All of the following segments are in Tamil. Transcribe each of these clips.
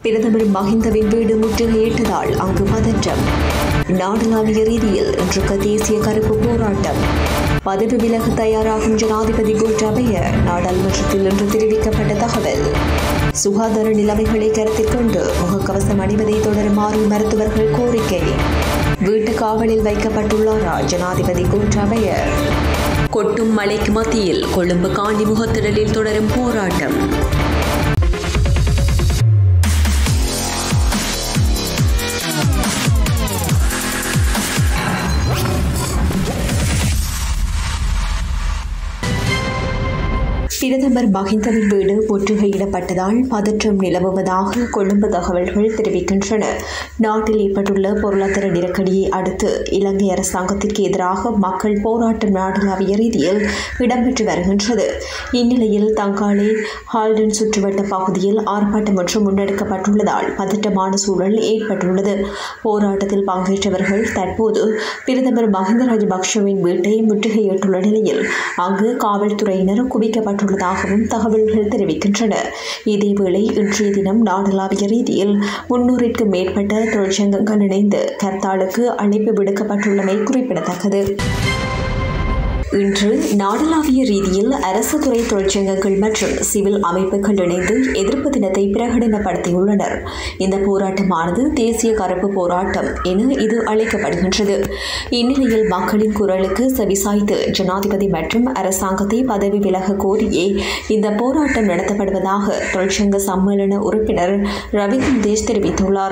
பிரதமர் மஹிந்தவின் வீடு முற்றுகையிட்டதால் அங்கு பதற்றம் நாடளாவிய ரீதியில் இன்றுக்கு தேசிய கருப்பு போராட்டம் பதவி விலக தயாராகும் ஜனாதிபதி கோட்டாபய நாடாளுமன்றத்தில் இன்று தெரிவிக்கப்பட்ட தகவல் சுகாதார நிலைமைகளை கருத்தில் கொண்டு முகக்கவசம் அணிவதை தொடருமாறு மருத்துவர்கள் கோரிக்கை வீட்டு காவலில் வைக்கப்பட்டுள்ளாரா ஜனாதிபதி கோட்டாபய கொட்டும் மழைக்கு மத்தியில் கொழும்பு காண்டி முகத்திடலில் தொடரும் போராட்டம் பிரதமர் மஹிந்தவின் வீடு முற்றுகையிடப்பட்டதால் பதற்றம் நிலவுவதாக கொழும்பு தகவல்கள் தெரிவிக்கின்றன நாட்டில் ஏற்பட்டுள்ள பொருளாதார நெருக்கடியை அடுத்து இலங்கை அரசாங்கத்திற்கு எதிராக மக்கள் போராட்டம் நாடளாவிய ரீதியில் இடம்பெற்று வருகின்றது இந்நிலையில் தங்காளி ஹால்டன் சுற்றுவட்ட பகுதியில் ஆர்ப்பாட்டம் ஒன்று முன்னெடுக்கப்பட்டுள்ளதால் பதற்றமான சூழல் ஏற்பட்டுள்ளது போராட்டத்தில் பங்கேற்றவர்கள் தற்போது பிரதமர் மஹிந்த ராஜபக்ஷவின் வீட்டை முற்றுகையிட்டுள்ள நிலையில் அங்கு காவல்துறையினர் குவிக்கப்பட்டுள்ளதாகவும் தகவல்கள் தெரிவிக்கின்றன இதேவேளை இன்றைய தினம் நாடளாவிய ரீதியில் முன்னூறிற்கும் மேற்பட்ட தொழிற்சங்கங்கள் இணைந்து கர்த்தாலுக்கு அழைப்பு விடுக்கப்பட்டுள்ளமை குறிப்பிடத்தக்கது இன்று நாடளாவிய ரீதியில் அரசு துறை தொழிற்சங்கங்கள் மற்றும் சிவில் அமைப்புகள் இணைந்து எதிர்ப்பு தினத்தை பிரகடனப்படுத்தியுள்ளனர் இந்த போராட்டமானது தேசிய கருப்பு போராட்டம் என இது அழைக்கப்படுகின்றது இந்நிலையில் மக்களின் குரலுக்கு செவிசாய்த்து ஜனாதிபதி மற்றும் அரசாங்கத்தை பதவி விலக கோரியே இந்த போராட்டம் நடத்தப்படுவதாக தொழிற்சங்க சம்மேளன உறுப்பினர் ரவி குந்தேஷ் தெரிவித்துள்ளார்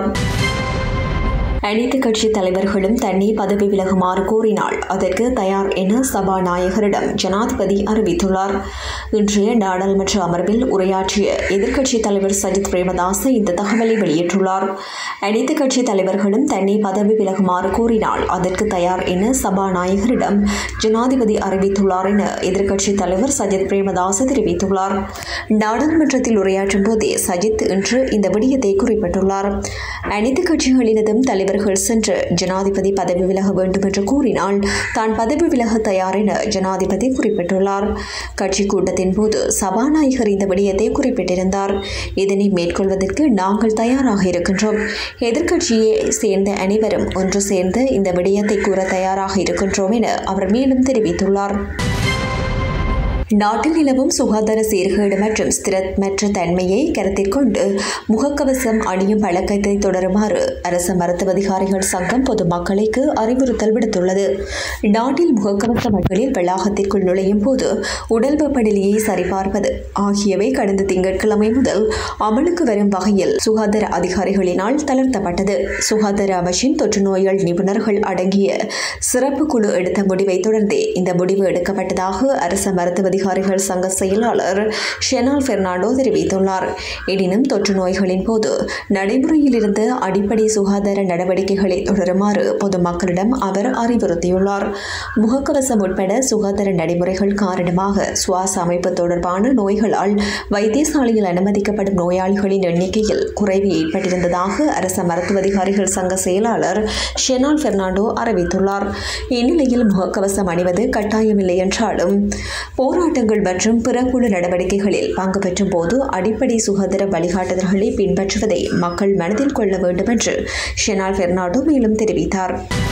அனைத்து கட்சி தலைவர்களும் தன்னை பதவி விலகுமாறு கோரினால் அதற்கு தயார் என சபாநாயகரிடம் ஜனாதிபதி அறிவித்துள்ளார் இன்றைய நாடாளுமன்ற அமர்வில் உரையாற்றிய எதிர்க்கட்சித் தலைவர் சஜித் பிரேமதாச இந்த தகவலை வெளியிட்டுள்ளார் அனைத்து கட்சி தலைவர்களும் தன்னை பதவி விலகுமாறு கோரினால் அதற்கு தயார் என சபாநாயகரிடம் ஜனாதிபதி அறிவித்துள்ளார் என எதிர்க்கட்சித் தலைவர் சஜித் பிரேமதாச தெரிவித்துள்ளார் நாடாளுமன்றத்தில் உரையாற்றும் போதே சஜித் இன்று இந்த விடயத்தை குறிப்பிட்டுள்ளார் அனைத்து கட்சிகளினதும் தலைவர் தலைவர்கள் சென்று ஜனாதிபதி பதவி விலக வேண்டும் என்று கூறினால் தான் பதவி விலக தயார் என ஜனாதிபதி குறிப்பிட்டுள்ளார் கட்சி கூட்டத்தின் போது சபாநாயகர் இந்த விடயத்தை குறிப்பிட்டிருந்தார் இதனை மேற்கொள்வதற்கு நாங்கள் தயாராக இருக்கின்றோம் எதிர்க்கட்சியை சேர்ந்த அனைவரும் ஒன்று சேர்ந்து இந்த விடயத்தை கூற தயாராக இருக்கின்றோம் என அவர் மேலும் தெரிவித்துள்ளார் நாட்டில் நிலவும் சுகாதார சீர்கேடு மற்றும் ஸ்திரமற்ற தன்மையை கருத்தில் கொண்டு முகக்கவசம் அணியும் பழக்கத்தை தொடருமாறு அரசு மருத்துவ அதிகாரிகள் சங்கம் பொதுமக்களுக்கு அறிவுறுத்தல் விடுத்துள்ளது நாட்டில் முகக்கவசம் அணிகளில் வளாகத்திற்குள் நுழையும் போது உடல் வெப்பநிலையை சரிபார்ப்பது ஆகியவை கடந்த திங்கட்கிழமை முதல் அமலுக்கு வரும் வகையில் சுகாதார அதிகாரிகளினால் தளர்த்தப்பட்டது சுகாதார அமைச்சின் தொற்று நோய்கள் நிபுணர்கள் அடங்கிய சிறப்பு குழு எடுத்த முடிவை தொடர்ந்தே இந்த முடிவு எடுக்கப்பட்டதாக அரசு மருத்துவ அதிகாரிகள் சங்க செயலாளர் ஷெனால் பெர்னாண்டோ தெரிவித்துள்ளார் எனினும் தொற்று நோய்களின் போது நடைமுறையில் இருந்த அடிப்படை சுகாதார நடவடிக்கைகளை தொடருமாறு பொதுமக்களிடம் அவர் அறிவுறுத்தியுள்ளார் முகக்கவசம் உட்பட சுகாதார நடைமுறைகள் காரணமாக சுவாச அமைப்பு தொடர்பான நோய்களால் வைத்தியசாலையில் அனுமதிக்கப்படும் நோயாளிகளின் எண்ணிக்கையில் குறைவு ஏற்பட்டிருந்ததாக அரச மருத்துவ அதிகாரிகள் சங்க செயலாளர் ஷெனால் பெர்னாண்டோ அறிவித்துள்ளார் இந்நிலையில் முகக்கவசம் அணிவது கட்டாயமில்லை என்றாலும் போராட்டங்கள் மற்றும் பிற குழு நடவடிக்கைகளில் பங்கு பெற்றும் போது அடிப்படை சுகாதார வழிகாட்டுதல்களை பின்பற்றுவதை மக்கள் மனதில் கொள்ள வேண்டும் என்று ஷெனால் பெர்னாடோ மேலும் தெரிவித்தார்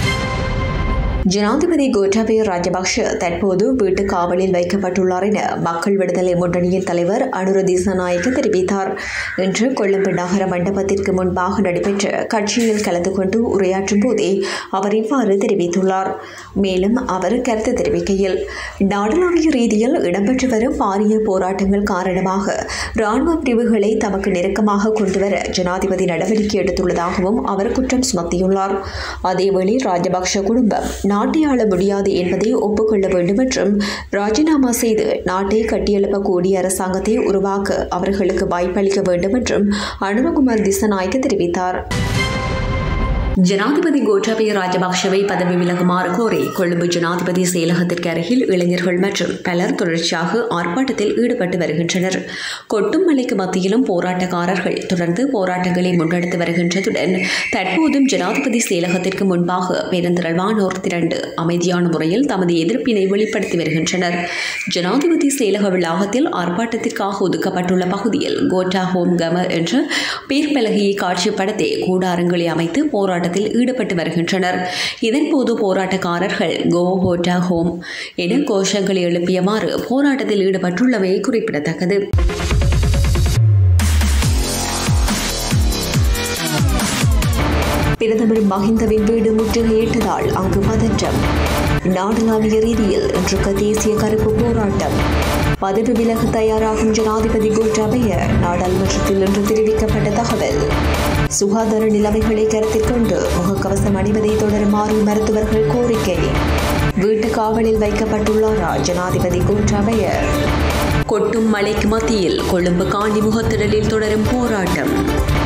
ஜனாதிபதி கோட்டாபய ராஜபக்ஷ தற்போது வீட்டு காவலில் வைக்கப்பட்டுள்ளார் என மக்கள் விடுதலை முன்னணியின் தலைவர் அனுர திசாநாயக்க தெரிவித்தார் இன்று கொழும்பு நகர மண்டபத்திற்கு முன்பாக நடைபெற்ற கட்சியில் கலந்து கொண்டு உரையாற்றும் போதே அவர் இவ்வாறு தெரிவித்துள்ளார் மேலும் அவர் கருத்து தெரிவிக்கையில் நாடளாவிய ரீதியில் இடம்பெற்று வரும் பாரிய போராட்டங்கள் காரணமாக ராணுவ பிரிவுகளை தமக்கு நெருக்கமாக கொண்டுவர ஜனாதிபதி நடவடிக்கை எடுத்துள்ளதாகவும் அவர் குற்றம் சுமத்தியுள்ளார் அதேவேளை ராஜபக்ஷ குடும்பம் நாட்டை ஆள முடியாது என்பதை ஒப்புக்கொள்ள வேண்டும் என்றும் ராஜினாமா செய்து நாட்டை கட்டியெழுப்பக்கூடிய அரசாங்கத்தை உருவாக்க அவர்களுக்கு வாய்ப்பளிக்க வேண்டும் என்றும் அனுரகுமார் திசநாயக்க தெரிவித்தார் ஜனாதிபதி கோட்டாபய ராஜபக்ஷவை பதவி விலகுமாறு கோரி கொழும்பு ஜனாதிபதி செயலகத்திற்கு அருகில் இளைஞர்கள் மற்றும் பலர் தொடர்ச்சியாக ஆர்ப்பாட்டத்தில் ஈடுபட்டு வருகின்றனர் கொட்டும் மலைக்கு மத்தியிலும் போராட்டக்காரர்கள் தொடர்ந்து போராட்டங்களை முன்னெடுத்து வருகின்றதுடன் தற்போதும் ஜனாதிபதி செயலகத்திற்கு முன்பாக பெருந்திரளானோர் திரண்டு அமைதியான முறையில் தமது எதிர்ப்பினை வெளிப்படுத்தி வருகின்றனர் ஜனாதிபதி செயலக வளாகத்தில் ஆர்ப்பாட்டத்திற்காக ஒதுக்கப்பட்டுள்ள பகுதியில் கோட்டா ஹோம் கம என்ற பேர் பலகையை காட்சிப்படுத்தி கூடாரங்களை அமைத்து போராட்டத்தில் ஈடுபட்டு வருகின்றனர் இதன்போது போராட்டக்காரர்கள் கோ ஹோட்டா ஹோம் என கோஷங்களை எழுப்பியவாறு போராட்டத்தில் ஈடுபட்டுள்ளமை குறிப்பிடத்தக்கது பிரதமர் மஹிந்தவின் வீடு முற்றுகையிட்டதால் அங்கு பதற்றம் நாடளாவிய ரீதியில் இன்றைக்கு தேசிய கருப்பு போராட்டம் பதவி விலக தயாராகும் ஜனாதிபதி கோட்டாபய நாடாளுமன்றத்தில் இன்று தெரிவிக்கப்பட்ட தகவல் சுகாதார நிலைமைகளை கருத்தில் கொண்டு முகக்கவசம் அணிவதை தொடருமாறு மருத்துவர்கள் கோரிக்கை வீட்டு காவலில் வைக்கப்பட்டுள்ளாரா ஜனாதிபதி கோட்டாபய கொட்டும் மலைக்கு மத்தியில் கொழும்பு காந்தி முகத்திடலில் தொடரும் போராட்டம்